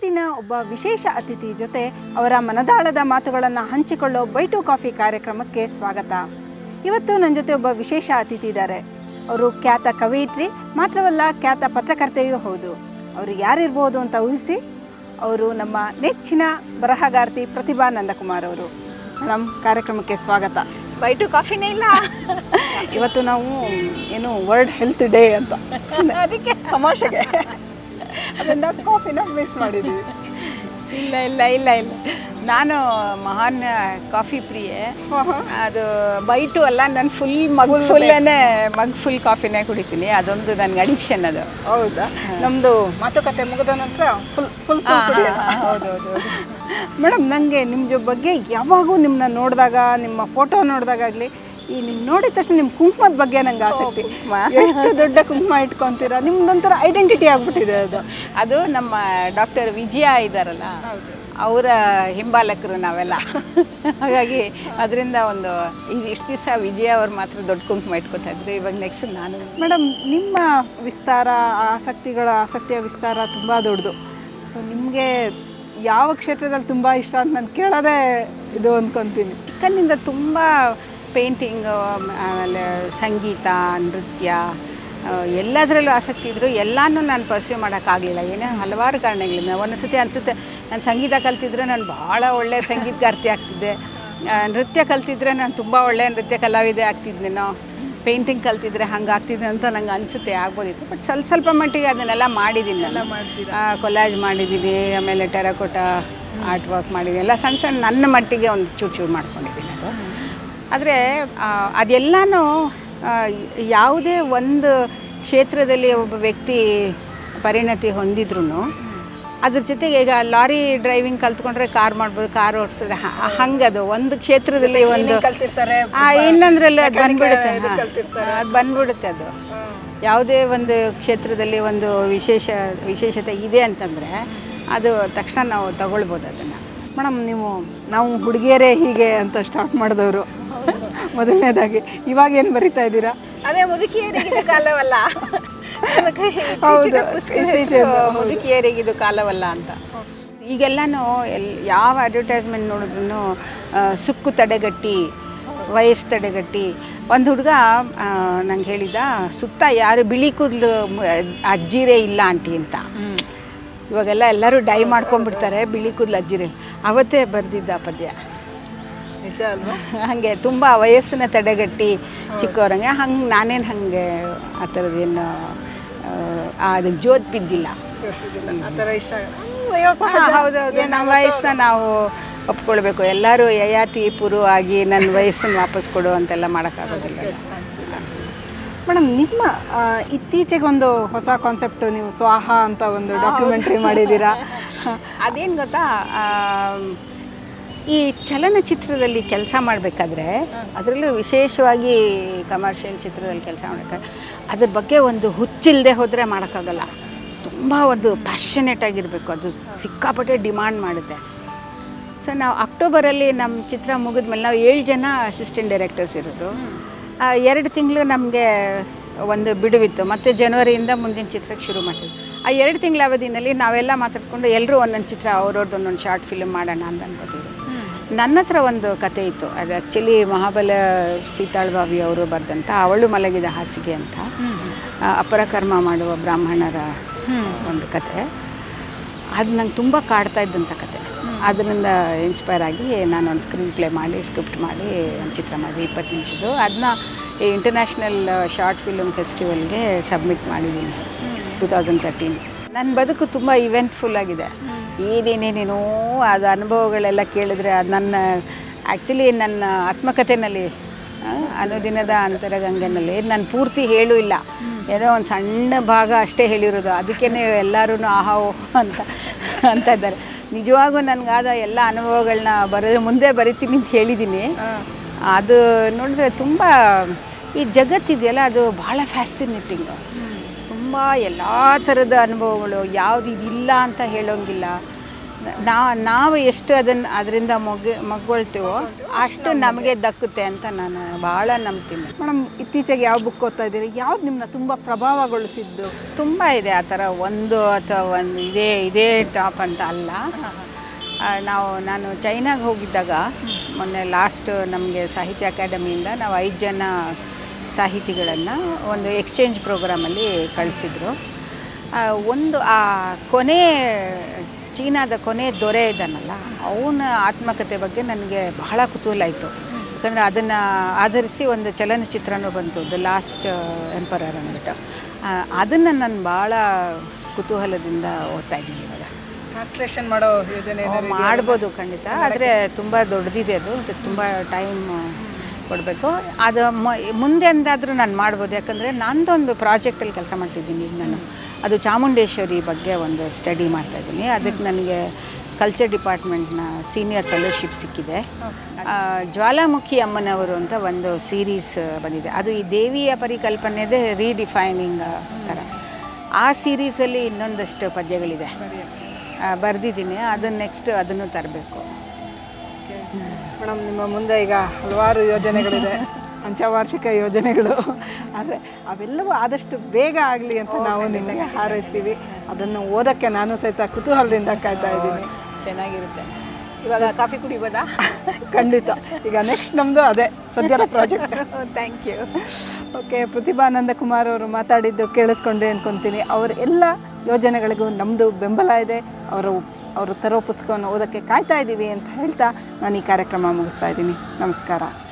ಇವತ್ತಿನ ಒಬ್ಬ ವಿಶೇಷ ಅತಿಥಿ ಜೊತೆ ಅವರ ಮನದಾಳದ ಮಾತುಗಳನ್ನು ಹಂಚಿಕೊಳ್ಳೋ ಬೈಟು ಕಾಫಿ ಕಾರ್ಯಕ್ರಮಕ್ಕೆ ಸ್ವಾಗತ ಇವತ್ತು ನನ್ನ ಜೊತೆ ಒಬ್ಬ ವಿಶೇಷ ಅತಿಥಿ ಇದ್ದಾರೆ ಅವರು ಖ್ಯಾತ ಕವಯಿತ್ರಿ ಮಾತ್ರವಲ್ಲ ಖ್ಯಾತ ಪತ್ರಕರ್ತೆಯೂ ಹೌದು ಅವರು ಯಾರಿರ್ಬೋದು ಅಂತ ಊಹಿಸಿ ಅವರು ನಮ್ಮ ನೆಚ್ಚಿನ ಬರಹಗಾರ್ತಿ ಪ್ರತಿಭಾ ನಂದಕುಮಾರ್ ಅವರು ಮೇಡಮ್ ಕಾರ್ಯಕ್ರಮಕ್ಕೆ ಸ್ವಾಗತ ಬೈಟು ಕಾಫಿನೇ ಇಲ್ಲ ಇವತ್ತು ನಾವು ಏನು ವರ್ಲ್ಡ್ ಹೆಲ್ತ್ ಡೇ ಅಂತ ಅದಕ್ಕೆ ತಮಾಷೆಗೆ ಅದನ್ನ ಕಾಫಿನ ಮಿಸ್ ಮಾಡಿದ್ದೀವಿ ಇಲ್ಲ ಇಲ್ಲ ಇಲ್ಲ ಇಲ್ಲ ನಾನು ಮಹಾನ್ ಕಾಫಿ ಪ್ರಿಯೆ ಅದು ಬೈಟು ಅಲ್ಲ ನಾನು ಫುಲ್ ಮಗ್ ಫುಲ್ಲೇನೆ ಮಗ್ ಫುಲ್ ಕಾಫಿನೇ ಕುಡಿತೀನಿ ಅದೊಂದು ನನಗೆ ಅಡಿಕ್ಷನ್ ಅದು ಹೌದಾ ನಮ್ಮದು ಮಾತುಕತೆ ಮುಗಿದ ನಂತರ ಫುಲ್ ಫುಲ್ ಹೌದೌದು ಮೇಡಮ್ ನನಗೆ ನಿಮ್ಮ ಬಗ್ಗೆ ಯಾವಾಗೂ ನಿಮ್ಮನ್ನ ನೋಡಿದಾಗ ನಿಮ್ಮ ಫೋಟೋ ನೋಡಿದಾಗಲಿ ಈ ನಿಮ್ಮ ನೋಡಿದ ತಕ್ಷಣ ನಿಮ್ಮ ಕುಂಕುಮದ ಬಗ್ಗೆ ನಂಗೆ ಆಸಕ್ತಿ ಎಷ್ಟು ದೊಡ್ಡ ಕುಂಕುಮ ಇಟ್ಕೊತೀರಾ ನಿಮ್ದೊಂಥರ ಐಡೆಂಟಿಟಿ ಆಗ್ಬಿಟ್ಟಿದೆ ಅದು ಅದು ನಮ್ಮ ಡಾಕ್ಟರ್ ವಿಜಯ ಇದ್ದಾರಲ್ಲ ಅವರ ಹಿಂಬಾಲಕರು ನಾವೆಲ್ಲ ಹಾಗಾಗಿ ಅದರಿಂದ ಒಂದು ಈಗ ಇಷ್ಟು ದಿವಸ ವಿಜಯ ಅವ್ರು ಮಾತ್ರ ದೊಡ್ಡ ಕುಂಕುಮ ಇಟ್ಕೊತಾ ಇದ್ರು ಇವಾಗ ನೆಕ್ಸ್ಟ್ ನಾನು ಮೇಡಮ್ ನಿಮ್ಮ ವಿಸ್ತಾರ ಆಸಕ್ತಿಗಳ ಆಸಕ್ತಿಯ ವಿಸ್ತಾರ ತುಂಬ ದೊಡ್ಡದು ಸೊ ನಿಮಗೆ ಯಾವ ಕ್ಷೇತ್ರದಲ್ಲಿ ತುಂಬ ಇಷ್ಟ ಅಂತ ನಾನು ಕೇಳೋದೇ ಇದು ಅಂದ್ಕೊತೀನಿ ಚಿಕ್ಕನ್ನಿಂದ ತುಂಬ ಪೇಂಟಿಂಗು ಆಮೇಲೆ ಸಂಗೀತ ನೃತ್ಯ ಆ, ಎಲ್ಲದರಲ್ಲೂ ಆಸಕ್ತಿ ಇದ್ದರು ಎಲ್ಲನೂ ನಾನು ಪರ್ಸ್ಯೂ ಮಾಡೋಕ್ಕಾಗಲಿಲ್ಲ ಏನೋ ಹಲವಾರು ಕಾರಣಗಳಿಂದ ಒಂದೊಂದು ಸತಿ ಅನಿಸುತ್ತೆ ನಾನು ಸಂಗೀತ ಕಲ್ತಿದ್ರೆ ನಾನು ಭಾಳ ಒಳ್ಳೆಯ ಸಂಗೀತಗಾರ್ತಿ ಆಗ್ತಿದ್ದೆ ಆ, ನೃತ್ಯ ಕಲ್ತಿದ್ರೆ ನಾನು ತುಂಬ ಒಳ್ಳೆಯ ನೃತ್ಯ ಕಲಾವಿದೆ ಆಗ್ತಿದ್ನೇನೋ ಪೇಂಟಿಂಗ್ ಕಲ್ತಿದ್ರೆ ಹಂಗೆ ಆಗ್ತಿದ್ದೆ ಅಂತ ನಂಗೆ ಅನಿಸುತ್ತೆ ಆಗ್ಬೋದಿತ್ತು ಬಟ್ ಸ್ವಲ್ಪ ಸ್ವಲ್ಪ ಮಟ್ಟಿಗೆ ಅದನ್ನೆಲ್ಲ ಮಾಡಿದ್ದೀನಿ ನಾನು ಕೊಲಾಜ್ ಮಾಡಿದ್ದೀನಿ ಆಮೇಲೆ ಟೆರಕೋಟ ಆರ್ಟ್ ವರ್ಕ್ ಮಾಡಿದ್ದೀನಿ ಎಲ್ಲ ಸಣ್ಣ ಸಣ್ಣ ನನ್ನ ಮಟ್ಟಿಗೆ ಒಂದು ಚೂರು ಚೂರು ಮಾಡ್ಕೊಂಡಿದ್ದೀನಿ ಅದು ಆದರೆ ಅದೆಲ್ಲನೂ ಆ, ಯಾವುದೇ ಒಂದು ಕ್ಷೇತ್ರದಲ್ಲಿ ಒಬ್ಬ ವ್ಯಕ್ತಿ ಪರಿಣತಿ ಹೊಂದಿದ್ರು ಅದ್ರ ಜೊತೆಗೆ ಈಗ ಲಾರಿ ಡ್ರೈವಿಂಗ್ ಕಲ್ತ್ಕೊಂಡ್ರೆ ಕಾರ್ ಮಾಡ್ಬೋದು ಕಾರ್ ಓಡಿಸಿದ್ರೆ ಹಂಗದು ಒಂದು ಕ್ಷೇತ್ರದಲ್ಲಿ ಒಂದು ಕಲ್ತಿರ್ತಾರೆ ಆ, ಇನ್ನೊಂದ್ರಲ್ಲಿ ಅದು ಬಂದ್ಬಿಡುತ್ತೆ ಅದು ಬಂದ್ಬಿಡುತ್ತೆ ಅದು ಯಾವುದೇ ಒಂದು ಕ್ಷೇತ್ರದಲ್ಲಿ ಒಂದು ವಿಶೇಷ ವಿಶೇಷತೆ ಇದೆ ಅಂತಂದರೆ ಅದು ತಕ್ಷಣ ನಾವು ತಗೊಳ್ಬೋದು ಅದನ್ನು ಮೇಡಮ್ ನೀವು ನಾವು ಹುಡುಗಿಯರೇ ಹೀಗೆ ಅಂತ ಸ್ಟಾರ್ಟ್ ಮಾಡಿದವರು ಮೊದಲನೇದಾಗಿ ಇವಾಗ ಏನು ಬರಿತಾ ಇದ್ದೀರಾ ಅದೇ ಮುದುಕಿಯರಿಗಿದು ಕಾಲವಲ್ಲ ಹೌದು, ಇತ್ತೀಚಿನ ಇತ್ತೀಚಿನ, ಮುದುಕಿಯರಿಗಿದು ಕಾಲವಲ್ಲ ಅಂತ ಈಗೆಲ್ಲನೂ ಎಲ್ ಯಾವ ಅಡ್ವರ್ಟೈಸ್ಮೆಂಟ್ ನೋಡಿದ್ರು ಸುಕ್ಕು ತಡೆಗಟ್ಟಿ ವಯಸ್ಸು ತಡೆಗಟ್ಟಿ ಒಂದು ಹುಡುಗ ನಂಗೆ ಹೇಳಿದ ಸುತ್ತ ಯಾರು ಬಿಳಿ ಕೂದಲು ಅಜ್ಜಿರೇ ಇಲ್ಲ ಆಂಟಿ ಅಂತ ಇವಾಗೆಲ್ಲ ಎಲ್ಲರೂ ಡೈ ಮಾಡ್ಕೊಂಡ್ಬಿಡ್ತಾರೆ ಬಿಳಿ ಕೂದಲು ಅಜ್ಜಿರೇ ಅವತ್ತೇ ಬರೆದಿದ್ದ ಪದ್ಯ ನಿಜ ಅಲ್ವಾ ಹಾಗೆ ತುಂಬ ವಯಸ್ಸನ್ನ ತಡೆಗಟ್ಟಿ ಚಿಕ್ಕವ್ರಂಗೆ ಹಂಗೆ ನಾನೇನು ಹಾಗೆ ಆ ಥರದ್ದೇನು ಅದು ಜೋತ್ ಬಿದ್ದಿಲ್ಲ ಆ ಥರ ಇಷ್ಟ ವಯಸ್ಸು ಹಾ, ಹೌದೌದು ನಮ್ಮ ವಯಸ್ಸನ್ನ ನಾವು ಒಪ್ಕೊಳ್ಬೇಕು ಎಲ್ಲರೂ ಯಯಾತಿ ಪುರು ಆಗಿ ನನ್ನ ವಯಸ್ಸನ್ನು ವಾಪಸ್ ಕೊಡು ಅಂತೆಲ್ಲ ಮಾಡೋಕ್ಕಾಗೋದಿಲ್ಲ ಮೇಡಮ್ ನಿಮ್ಮ ಆ, ಇತ್ತೀಚೆಗೊಂದು ಹೊಸ ಕಾನ್ಸೆಪ್ಟು ನೀವು ಸ್ವಾಹ ಅಂತ ಒಂದು ಡಾಕ್ಯುಮೆಂಟ್ರಿ ಮಾಡಿದ್ದೀರಾ ಅದೇನು ಗೊತ್ತಾ ಆ, ಈ ಚಲನಚಿತ್ರದಲ್ಲಿ ಕೆಲಸ ಮಾಡಬೇಕಾದ್ರೆ ಅದರಲ್ಲೂ ವಿಶೇಷವಾಗಿ ಕಮರ್ಷಿಯಲ್ ಚಿತ್ರದಲ್ಲಿ ಕೆಲಸ ಮಾಡಬೇಕಾದ್ರೆ ಅದ್ರ ಬಗ್ಗೆ ಒಂದು ಹುಚ್ಚಿಲ್ಲದೆ ಹೋದರೆ ಮಾಡೋಕ್ಕಾಗಲ್ಲ ತುಂಬ ಒಂದು ಪ್ಯಾಷನೇಟ್ ಆಗಿರಬೇಕು ಅದು ಸಿಕ್ಕಾಪಟ್ಟೆ ಡಿಮಾಂಡ್ ಮಾಡುತ್ತೆ ಸೊ ನಾವು ಅಕ್ಟೋಬರಲ್ಲಿ ನಮ್ಮ ಚಿತ್ರ ಮುಗಿದ್ಮೇಲೆ ನಾವು ಏಳು ಜನ ಅಸಿಸ್ಟೆಂಟ್ ಡೈರೆಕ್ಟರ್ಸ್ ಇರೋದು ಆ, ಎರಡು ತಿಂಗಳು ನಮಗೆ ಒಂದು ಬಿಡುವಿತ್ತು ಮತ್ತು ಜನವರಿಯಿಂದ ಮುಂದಿನ ಚಿತ್ರಕ್ಕೆ ಶುರು ಮಾಡ್ತೀವಿ ಆ ಎರಡು ತಿಂಗಳ ಅವಧಿನಲ್ಲಿ ನಾವೆಲ್ಲ ಮಾತಾಡ್ಕೊಂಡು ಎಲ್ಲರೂ ಒಂದೊಂದು ಚಿತ್ರ ಅವ್ರವ್ರದ್ದು ಒಂದೊಂದು ಶಾರ್ಟ್ ಫಿಲ್ಮ್ ಮಾಡೋಣ ಅಂತ ಅನ್ಕೋತೀವಿ ನನ್ನ ಹತ್ರ ಒಂದು ಕತೆ ಇತ್ತು ಅದು ಆ್ಯಕ್ಚುಲಿ ಮಹಾಬಲ ಸೀತಾಳ್ಬಾವಿ ಅವರು ಬರೆದಂಥ ಅವಳು ಮಲಗಿದ ಹಾಸಿಗೆ ಅಂತ ಆ, ಅಪರಕರ್ಮ ಮಾಡುವ ಬ್ರಾಹ್ಮಣರ ಒಂದು ಕತೆ ಅದು ನಂಗೆ ತುಂಬ ಕಾಡ್ತಾ ಇದ್ದಂಥ ಕತೆ ಅದರಿಂದ ಇನ್ಸ್ಪೈರ್ ಆಗಿ ನಾನು ಒಂದು ಸ್ಕ್ರೀನ್ ಪ್ಲೇ ಮಾಡಿ ಸ್ಕ್ರಿಪ್ಟ್ ಮಾಡಿ ಒಂದು ಚಿತ್ರ ಮಾಡಿ ಇಪ್ಪತ್ತು ನಿಮಿಷದ್ದು ಅದನ್ನ ಈ ಇಂಟರ್ನ್ಯಾಷನಲ್ ಶಾರ್ಟ್ ಫಿಲ್ಮ್ ಫೆಸ್ಟಿವಲ್ಗೆ ಸಬ್ಮಿಟ್ ಮಾಡಿದ್ದೀನಿ ಟೂ ತೌಸಂಡ್ ತರ್ಟೀನ್ ನನ್ನ ಬದುಕು ತುಂಬ ಇವೆಂಟ್ಫುಲ್ ಆಗಿದೆ ಏನೇನೇನೇನೋ ಅದು ಅನುಭವಗಳೆಲ್ಲ ಕೇಳಿದ್ರೆ ಅದು ನನ್ನ ಆ್ಯಕ್ಚುಲಿ ನನ್ನ ಆತ್ಮಕಥೆನಲ್ಲಿ ಆ, ಅನುದಿನದ ಅಂತರಗಂಗೆನಲ್ಲಿ ನಾನು ಪೂರ್ತಿ ಹೇಳೂ ಇಲ್ಲ ಏನೋ ಒಂದು ಸಣ್ಣ ಭಾಗ ಅಷ್ಟೇ ಹೇಳಿರೋದು ಅದಕ್ಕೇ ಎಲ್ಲರೂ ಆಹಾ ಓಹ್ ಅಂತ ಅಂತ ಇದ್ದಾರೆ ನಿಜವಾಗೂ ನನಗಾದ ಎಲ್ಲ ಅನುಭವಗಳನ್ನ ಬರೋ ಮುಂದೆ ಬರಿತೀನಿ ಅಂತ ಹೇಳಿದ್ದೀನಿ ಅದು ನೋಡಿದ್ರೆ ತುಂಬ ಈ ಜಗತ್ತಿದೆಯಲ್ಲ ಅದು ಭಾಳ ಫ್ಯಾಸಿನೇಟಿಂಗು ತುಂಬ ಎಲ್ಲ ಥರದ ಅನುಭವಗಳು ಯಾವುದು ಇದಿಲ್ಲ ಅಂತ ಹೇಳೋಂಗಿಲ್ಲ ನಾ ನಾವು ಎಷ್ಟು ಅದನ್ನು ಅದರಿಂದ ಮೊಗ್ ಮಗ್ಗೊಳ್ತೀವೋ ಅಷ್ಟು ನಮಗೆ ದಕ್ಕುತ್ತೆ ಅಂತ ನಾನು ಭಾಳ ನಂಬ್ತೀನಿ ಮೇಡಮ್ ಇತ್ತೀಚೆಗೆ ಯಾವ ಬುಕ್ ಓದ್ತಾ ಇದ್ದೀರಿ ಯಾವ್ದು ನಿಮ್ಮನ್ನ ತುಂಬ ಪ್ರಭಾವಗೊಳಿಸಿದ್ದು ತುಂಬ ಇದೆ ಆ ಥರ ಒಂದು ಅಥವಾ ಒಂದು ಇದೇ ಇದೇ ಟಾಪ್ ಅಂತ ಅಲ್ಲ ಆ, ನಾವು ನಾನು ಚೈನಾಗೆ ಹೋಗಿದ್ದಾಗ ಮೊನ್ನೆ ಲಾಸ್ಟ್ ನಮಗೆ ಸಾಹಿತ್ಯ ಅಕಾಡೆಮಿಯಿಂದ ನಾವು ಐದು ಜನ ಸಾಹಿತಿಗಳನ್ನು ಒಂದು ಎಕ್ಸ್ಚೇಂಜ್ ಪ್ರೋಗ್ರಾಮಲ್ಲಿ ಕಳಿಸಿದ್ರು ಆ, ಒಂದು ಆ ಕೊನೆ ಚೀನಾದ ಕೊನೆ ದೊರೆ ಇದ್ದಾನಲ್ಲ ಅವನ ಆತ್ಮಕತೆ ಬಗ್ಗೆ ನನಗೆ ಬಹಳ ಕುತೂಹಲ ಇತ್ತು ಯಾಕಂದರೆ ಅದನ್ನು ಆಧರಿಸಿ ಒಂದು ಚಲನಚಿತ್ರನೂ ಬಂತು ದ ಲಾಸ್ಟ್ ಎಂಪರರ್ ಅಂದ್ಬಿಟ್ಟು ಅದನ್ನು ನಾನು ಭಾಳ ಕುತೂಹಲದಿಂದ ಓದ್ತಾ ಇದ್ದೀನಿ ಇವಾಗ ಟ್ರಾನ್ಸ್ಲೇಷನ್ ಮಾಡೋ ಯೋಜನೆ ಮಾಡ್ಬೋದು ಖಂಡಿತ ಆದರೆ ತುಂಬ ದೊಡ್ಡದಿದೆ ಅದು ಅದಕ್ಕೆ ತುಂಬ ಟೈಮ್ ಕೊಡಬೇಕು ಅದು ಮ- ಮುಂದೆ ಅಂದಾದರೂ ನಾನು ಮಾಡ್ಬೋದು ಯಾಕಂದರೆ ನಂದೊಂದು ಪ್ರಾಜೆಕ್ಟಲ್ಲಿ ಕೆಲಸ ಮಾಡ್ತಿದ್ದೀನಿ ಈಗ ನಾನು ಅದು ಚಾಮುಂಡೇಶ್ವರಿ ಬಗ್ಗೆ ಒಂದು ಸ್ಟಡಿ ಮಾಡ್ತಾಯಿದ್ದೀನಿ ಅದಕ್ಕೆ ನನಗೆ ಕಲ್ಚರ್ ಡಿಪಾರ್ಟ್ಮೆಂಟ್ನ ಸೀನಿಯರ್ ಫೆಲೋಶಿಪ್ ಸಿಕ್ಕಿದೆ ಆ, ಜ್ವಾಲಾಮುಖಿ ಅಮ್ಮನವರು ಅಂತ ಒಂದು ಸೀರೀಸ್ ಬಂದಿದೆ ಅದು ಈ ದೇವಿಯ ಪರಿಕಲ್ಪನೆದೇ ರೀಡಿಫೈನಿಂಗ್ ಥರ ಆ ಸೀರೀಸಲ್ಲಿ ಇನ್ನೊಂದಷ್ಟು ಪದ್ಯಗಳಿದೆ ಬರೆದಿದ್ದೀನಿ ಅದನ್ನು ನೆಕ್ಸ್ಟ್ ಅದನ್ನು ತರಬೇಕು ಮೇಡಮ್ ನಿಮ್ಮ ಮುಂದೆ ಈಗ ಹಲವಾರು ಯೋಜನೆಗಳಿದೆ ಪಂಚವಾರ್ಷಿಕ ಯೋಜನೆಗಳು ಆದರೆ ಅವೆಲ್ಲವೂ ಆದಷ್ಟು ಬೇಗ ಆಗಲಿ ಅಂತ ನಾವು ನಿಮಗೆ ಹಾರೈಸ್ತೀವಿ ಅದನ್ನು ಓದೋಕ್ಕೆ ನಾನು ಸಹಿತ ಕುತೂಹಲದಿಂದ ಕಾಯ್ತಾ ಇದ್ದೀನಿ ಚೆನ್ನಾಗಿರುತ್ತೆ ಇವಾಗ ಕಾಫಿ ಕುಡಿಬೋದಾ ಖಂಡಿತ ಈಗ ನೆಕ್ಸ್ಟ್ ನಮ್ಮದು ಅದೇ ಸದ್ಯದ project thank you okay Prathibhananda Kumar ಅವರು ಮಾತಾಡಿದ್ದು ಕೇಳಿಸ್ಕೊಂಡೆ ಅನ್ಕೊತೀನಿ ಅವರ ಎಲ್ಲ ಯೋಜನೆಗಳಿಗೂ ನಮ್ಮದು ಬೆಂಬಲ ಇದೆ ಅವರು ಅವರು ತರೋ ಪುಸ್ತಕವನ್ನು ಓದೋಕ್ಕೆ ಕಾಯ್ತಾ ಇದ್ದೀವಿ ಅಂತ ಹೇಳ್ತಾ ನಾನು ಈ ಕಾರ್ಯಕ್ರಮ ಮುಗಿಸ್ತಾ ಇದ್ದೀನಿ ನಮಸ್ಕಾರ